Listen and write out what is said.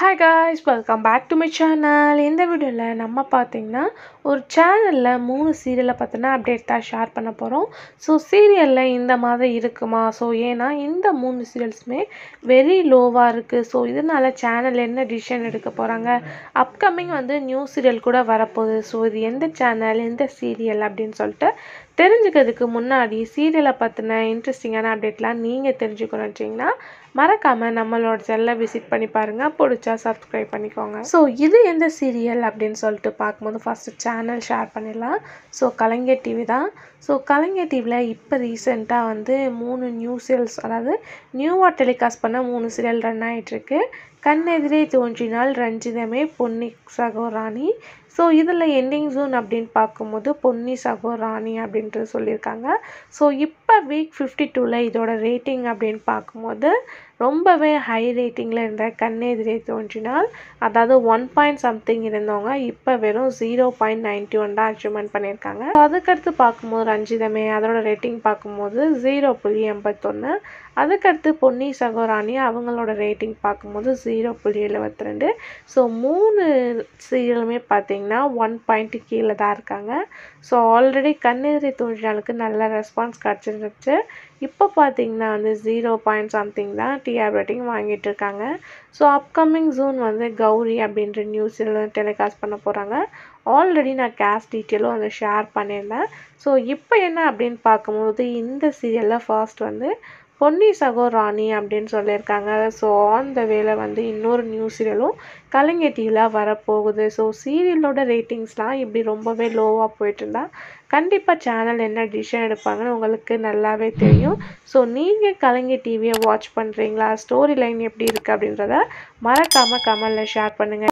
hi guys welcome back to my channel இந்த வீடியோவில் நம்ம பார்த்தீங்கன்னா ஒரு சேனலில் மூணு சீரியலை பற்றின அப்டேட் தான் ஷேர் பண்ண போகிறோம் ஸோ சீரியலில் இந்த மாதிரி இருக்குமா ஸோ ஏன்னா இந்த மூணு சீரியல்ஸுமே வெரி லோவாக இருக்குது ஸோ இதனால சேனல் என்ன டிசிஷன் எடுக்க போகிறாங்க அப்கமிங் வந்து நியூ சீரியல் கூட வரப்போகுது ஸோ இது எந்த சேனல் எந்த சீரியல் அப்படின்னு சொல்லிட்டு தெரிஞ்சுக்கிறதுக்கு முன்னாடி சீரியலை பற்றின இன்ட்ரெஸ்டிங்கான அப்டேட்லாம் நீங்கள் தெரிஞ்சுக்கணும் வச்சிங்கன்னா மறக்காமல் நம்மளோட செல்லை விசிட் பண்ணி பாருங்கள் பிடிச்சா சப்ஸ்கிரைப் பண்ணிக்கோங்க ஸோ இது எந்த சீரியல் அப்படின்னு சொல்லிட்டு பார்க்கும்போது ஃபஸ்ட்டு சேனல் ஷேர் பண்ணிடலாம் ஸோ கலைஞர் டிவி தான் ஸோ கலைஞர் டிவியில் இப்போ ரீசெண்டாக வந்து மூணு நியூ சீரியல்ஸ் அதாவது நியூவாக டெலிகாஸ்ட் பண்ண மூணு சீரியல் ரன் ஆகிட்டுருக்கு கண்ணெதிரே தோன்றினால் ரஞ்சிதமே பொன்னி சகோராணி ஸோ இதில் எண்டிங் ஜூன் அப்படின்னு பார்க்கும்போது பொன்னி சகோராணி அப்படின்ட்டு சொல்லியிருக்காங்க ஸோ இப்போ வீக் ஃபிஃப்டி டூவில் இதோட ரேட்டிங் அப்படின்னு பார்க்கும்போது ரொம்பவே ஹை ரேட்டிங்கில் இருந்த கண்ணெதிரே தோன்றினால் அதாவது ஒன் பாயிண்ட் சம்திங் இருந்தவங்க இப்போ வெறும் ஜீரோ பாயிண்ட் நைன்டி ஒன் தான் அச்சீவ்மெண்ட் பண்ணியிருக்காங்க அதுக்கடுத்து பார்க்கும்போது ரஞ்சிதமே அதோட ரேட்டிங் பார்க்கும்போது ஜீரோ புள்ளி எண்பத்தொன்று அதுக்கடுத்து பொன்னி சகோராணி அவங்களோட ரேட்டிங் பார்க்கும்போது ஜீரோ புள்ளி எழுபத்தி ரெண்டு ஸோ மூணு சீரியலுமே பார்த்தீங்கன்னா ஒன் பாயிண்ட்டு கீழே தான் இருக்காங்க ஸோ ஆல்ரெடி கண்ணெதிரை தோன்றினாலுக்கு நல்ல ரெஸ்பான்ஸ் கிடச்சிருந்துச்சு இப்போ பார்த்தீங்கன்னா வந்து ஜீரோ பாயிண்ட் சம்திங் தான் டிஆர் ரேட்டிங் வாங்கிட்டு இருக்காங்க ஸோ அப்கமிங் ஜூன் வந்து கௌரி அப்படின்ற நியூஸ் டெலிகாஸ்ட் பண்ண போகிறாங்க ஆல்ரெடி நான் கேஷ் டீட்டெயிலும் வந்து ஷேர் பண்ணியிருந்தேன் ஸோ இப்போ என்ன அப்படின்னு பார்க்கும்போது இந்த சீரியலில் ஃபர்ஸ்ட் வந்து பொன்னி சகோ ராணி அப்படின்னு சொல்லியிருக்காங்க ஸோ ஆன் த வேல வந்து இன்னொரு நியூ சீரியலும் கலைஞர் டிவியில் வரப்போகுது ஸோ சீரியலோட ரேட்டிங்ஸ்லாம் இப்படி ரொம்பவே லோவாக போயிட்டு இருந்தா கண்டிப்பாக சேனல் என்ன டிசிஷன் எடுப்பாங்கன்னு உங்களுக்கு நல்லாவே தெரியும் ஸோ நீங்கள் கலைஞர் டிவியை வாட்ச் பண்ணுறீங்களா ஸ்டோரி லைன் எப்படி இருக்குது அப்படின்றத மறக்காமல் கமெண்டில் ஷேர் பண்ணுங்கள்